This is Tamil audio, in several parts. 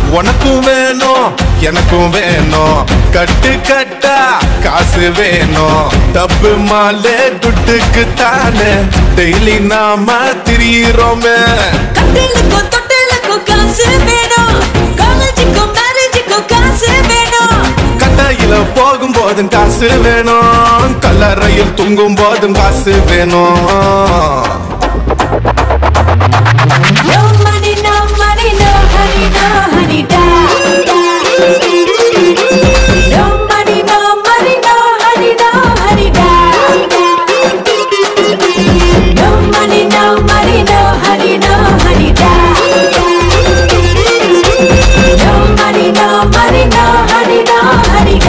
உனக்கும் வேணும் எனக்கும் வேணும் கட்டு கட்டா காசு வேணும் டப்பு மாலே துட்டுக்கு தானே டெய்லி நாம திரியிறோமே கட்டிலுக்கும் தொட்டிலுக்கும் காசு வேணும் காலேஜுக்கும் மேரேஜுக்கும் காசு வேணும் கட்டையில போகும் போதும் காசு வேணும் கல்லறையில் தூங்கும் போதும் காசு வேணும் No money, no money, no honey, no honey, da. No money, no money, no honey, no honey, da. No money, no money, no honey, no honey, da. No money, no money, no honey, no honey,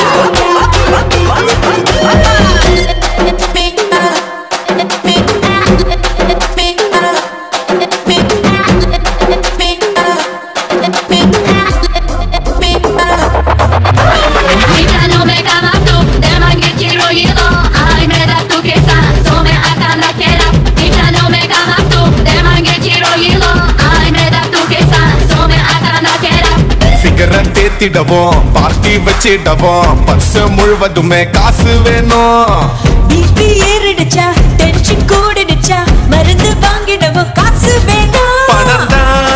Ella no me camas tú, de manguichi rollido Ay, me das tu quizá, so me atan la quiera Ella no me camas tú, de manguichi rollido Ay, me das tu quizá, so me atan la quiera ஃபிகரை தேத்திடவும் பார்ட்டி வச்சிடவும் பர்ஸ் முழுவதுமே காசு வேணும் பிபி ஏறிடுச்சா டென்ஷன் கூடிடுச்சா மருந்து வாங்கிடவும் காசு வேணும் பணம்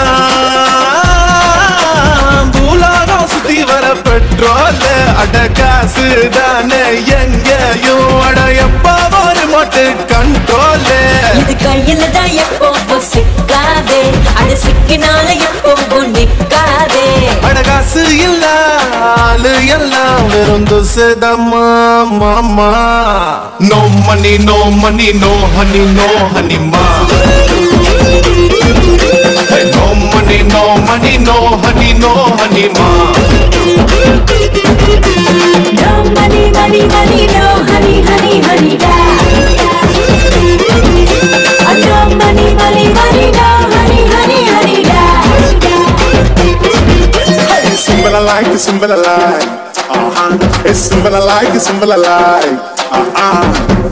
தான் பூலாரம் சுத்தி வர பெட்ரோல் அட காசு தானே எங்கேயும் அட எப்ப ஒரு மொட்டு கண்ட்ரோல் இது கையில தான் எப்பவும் சிக்காதே அது சிக்கினால எப்பவும் நிக்காதே அட காசு இல்ல ஆளு எல்லாம் வெறும் துசுதம்மா மாமா no money no money no honey no honey மா no money no money no honey no honey மா No money, money, money, no honey, honey, honey, da. Uh, No money, money, money, no honey, honey, honey, da. It's simple I like, it's simple I like. Uh-huh. It's simple I like, it's simple I like. Uh-uh.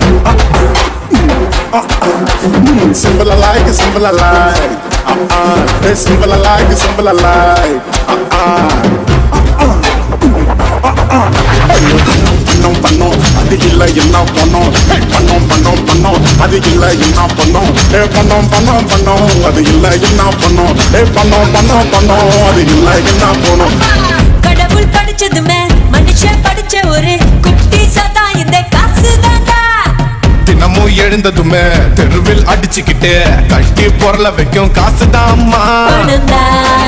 Uh-uh. Mm, Simple I like, it's simple I like. Uh-uh. It's simple I like, it's simple I like. Uh-uh. பண்ணோம் பண்ணோம் அது இல்ல என்ன பண்ணோம் ஏய், பண்ணோம் பண்ணோம் பண்ணோம் அது இல்ல என்ன பண்ணோம் ஏ பண்ணோம் பண்ணோம் பண்ணோம் அது இல்ல என்ன பண்ணோம் ஏ பண்ணோம் பண்ணோம் பண்ணோம் அது இல்ல என்ன பண்ணோம் கடவுள் படிச்சதுமே மனுஷன் படிச்ச ஒரு குட்டி சதா இந்த காசு தாண்டா தினமும் எழுந்ததுமே தெருவில் அடிச்சுக்கிட்டு கட்டி பொருள வைக்கும் காசு தாம்மா பணந்தா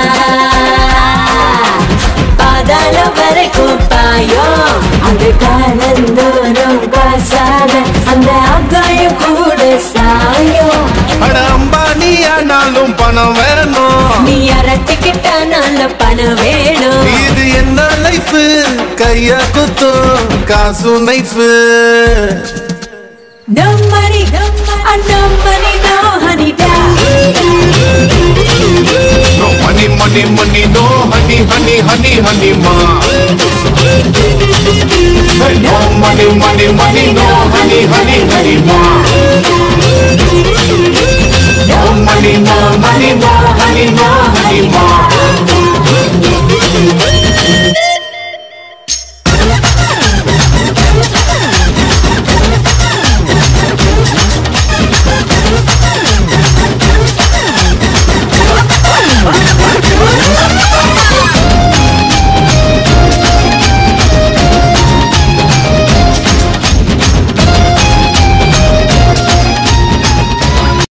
பாதாளம் வரைக்கும் பாயும் அது காலந்தோறும் காசாக அந்த ஆகாயம் கூட சாயும் அட அம்பானி ஆனாலும் பணம் வேணும் நீ அரட்டிக்கிட்ட நல்ல பணம் வேணும் இது என்ன லைஃப் கைய குத்தும் காசு knife No money, no money, no money, no honey, da. No money, money, money, no honey, honey, honey, honey, ma. Hey, no money, money, money, no honey, honey, honey, ma.